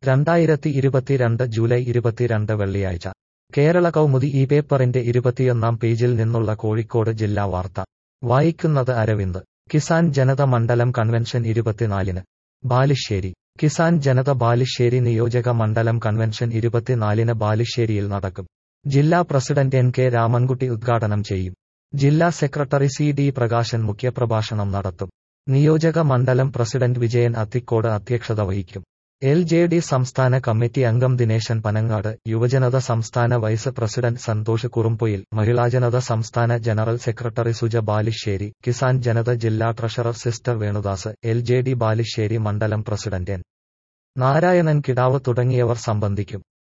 രണ്ടായിരത്തി ഇരുപത്തിരണ്ട് ജൂലൈ ഇരുപത്തിരണ്ട് വെള്ളിയാഴ്ച കേരള കൗമുദി ഈ പേപ്പറിന്റെ ഇരുപത്തിയൊന്നാം പേജിൽ നിന്നുള്ള കോഴിക്കോട് ജില്ലാ വാർത്ത വായിക്കുന്നത് അരവിന്ദ് കിസാൻ ജനത മണ്ഡലം കൺവെൻഷൻ ഇരുപത്തിനാലിന് ബാലുശ്ശേരി കിസാൻ ജനത ബാലുശ്ശേരി നിയോജക മണ്ഡലം കൺവെൻഷൻ ഇരുപത്തിനാലിന് ബാലുശ്ശേരിയിൽ നടക്കും ജില്ലാ പ്രസിഡന്റ് എൻ കെ രാമൻകുട്ടി ഉദ്ഘാടനം ചെയ്യും ജില്ലാ സെക്രട്ടറി സി ഡി പ്രകാശൻ മുഖ്യപ്രഭാഷണം നടത്തും നിയോജക മണ്ഡലം പ്രസിഡന്റ് വിജയൻ അത്തിക്കോട് അധ്യക്ഷത വഹിക്കും എൽ ജെ ഡി സംസ്ഥാന കമ്മിറ്റി അംഗം ദിനേശൻ പനങ്ങാട് യുവജനത സംസ്ഥാന വൈസ് പ്രസിഡന്റ് സന്തോഷ് കുറുമ്പൊയിൽ മഹിളാജനത സംസ്ഥാന ജനറൽ സെക്രട്ടറി സുജ ബാലുശ്ശേരി കിസാൻ ജനത ജില്ലാ treasurer sister Venudas L J D Balussery മണ്ഡലം പ്രസിഡന്റ് എൻ നാരായണൻ കിടാവ് തുടങ്ങിയവർ സംബന്ധിക്കും